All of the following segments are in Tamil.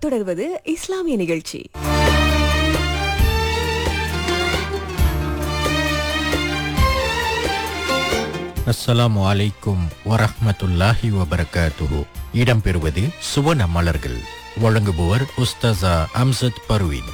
தொடர்வது இஸ்லாமிய நிகழ்ச்சி அஸ்ஸலாமு அலைக்கும் வரஹ்மத்துல்லாஹி வபரகாத்துஹு இடம்பெறுவது சுவன மலர்கள் வழங்குபவர் உஸ்தாசா அம்சத் பர்வீன்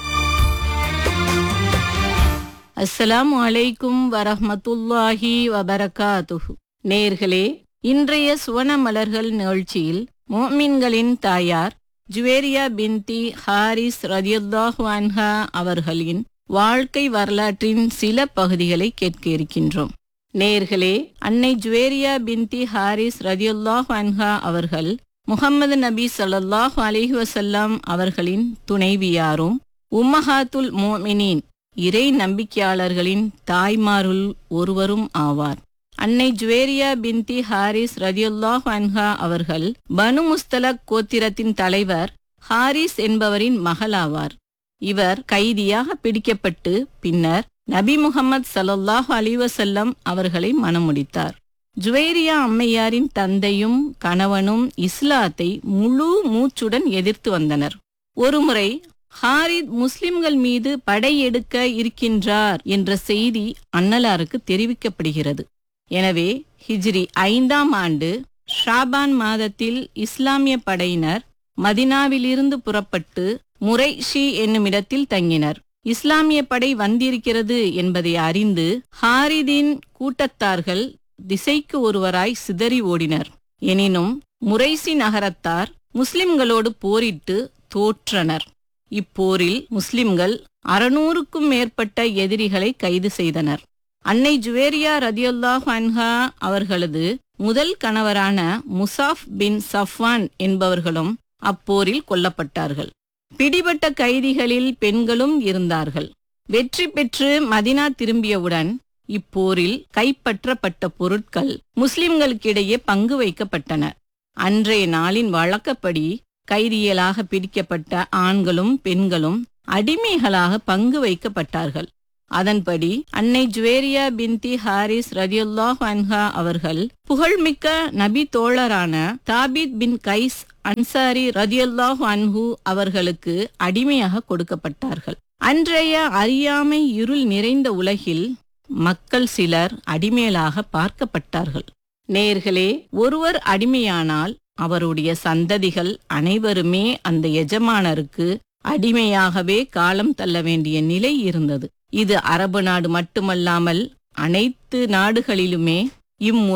அஸ்ஸலாமு அலைக்கும் வரஹ்மத்துல்லாஹி வபரகாத்துஹு நேர்களே இன்றைய சுவன மலர்கள் நிகழ்ச்சியில் மோமின்களின் தாயார் ஜுவேரியா பின்தி ஹாரிஸ் ரதியுல்லாஹு அன்ஹா அவர்களின் வாழ்க்கை வரலாற்றின் சில பகுதிகளை கேட்க இருக்கின்றோம் நேர்களே அன்னை ஜுவேரியா பின்தி ஹாரிஸ் ரதியுல்லாஹு அன்ஹா அவர்கள் முகம்மது நபி ஸல்லல்லாஹு அலைஹி வஸல்லம் அவர்களின் துணைவியாரும் உம்மஹாத்துல் மோமினின் இறை நம்பிக்கையாளர்களின் தாய்மாருள் ஒருவரும் ஆவார் அன்னை ஜுவேரியா பின்தி ஹாரிஸ் ரதியுல்லாஹ் அன்ஹா அவர்கள் பனு முஸ்தலக் கோத்திரத்தின் தலைவர் ஹாரிஸ் என்பவரின் மகளாவார் இவர் கைதியாக பிடிக்கப்பட்டு பின்னர் நபி முகமது ஸல்லல்லாஹு அலைஹி வஸல்லம் அவர்களை மணமுடித்தார் ஜுவேரியா அம்மையாரின் தந்தையும் கணவனும் இஸ்லாத்தை முழு மூச்சுடன் எதிர்த்து வந்தனர் ஒருமுறை ஹாரித் முஸ்லிம்கள் மீது படையெடுக்க இருக்கின்றார் என்ற செய்தி அன்னலாருக்கு தெரிவிக்கப்படுகிறது எனவே ஹிஜ்ரி ஐந்தாம் ஆண்டு ஷாபான் மாதத்தில் இஸ்லாமிய படையினர் மதினாவிலிருந்து புறப்பட்டு முறைஷி என்னுமிடத்தில் தங்கினர் இஸ்லாமிய படை வந்திருக்கிறது என்பதை அறிந்து ஹாரிதின் கூட்டத்தார்கள் திசைக்கு ஒருவராய் சிதறி ஓடினர் எனினும் முறைசி நகரத்தார் முஸ்லிம்களோடு போரிட்டு தோற்றனர் இப்போரில் முஸ்லிம்கள் அறுநூறுக்கும் மேற்பட்ட எதிரிகளை கைது செய்தனர் அன்னை ஜுவேரியா ரதியுல்லாஹ் அன்ஹா அவர்களது முதல் கணவரான முசாஃப் பின் சஃப்வான் என்பவர்களும் அப்போரில் கொல்லப்பட்டார்கள் பிடிபட்ட கைதிகளில் பெண்களும் இருந்தார்கள் வெற்றி பெற்று மதினா திரும்பியவுடன் இப்போரில் கைப்பற்றப்பட்ட பொருட்கள் முஸ்லிம்களுக்கிடையே பங்கு வைக்கப்பட்டன அன்றைய நாளின் வழக்கப்படி கைதியலாக பிடிக்கப்பட்ட ஆண்களும் பெண்களும் அடிமைகளாக பங்கு வைக்கப்பட்டார்கள் அதன்படி அன்னை ஜுவேரியா பின்தி ஹாரிஸ் ரதியுல்லாஹ் அன்ஹா அவர்கள் புகழ்மிக்க நபி தோழரான தாபித் பின் கைஸ் அன்சாரி ரதியுல்லாஹ் அன்ஹு அவர்களுக்கு அடிமையாக கொடுக்கப்பட்டார்கள் அன்றைய அறியாமை இருள் நிறைந்த உலகில் மக்கள் சிலர் அடிமையலாக பார்க்கப்பட்டார்கள் நேர்களே ஒருவர் அடிமையானால் அவருடைய சந்ததிகள் அனைவருமே அந்த எஜமானருக்கு அடிமையாகவே காலம் தள்ள வேண்டிய நிலை இருந்தது இது அரபு நாடு மட்டுமல்லாமல் அனைத்து நாடுகளிலுமே இம்முறை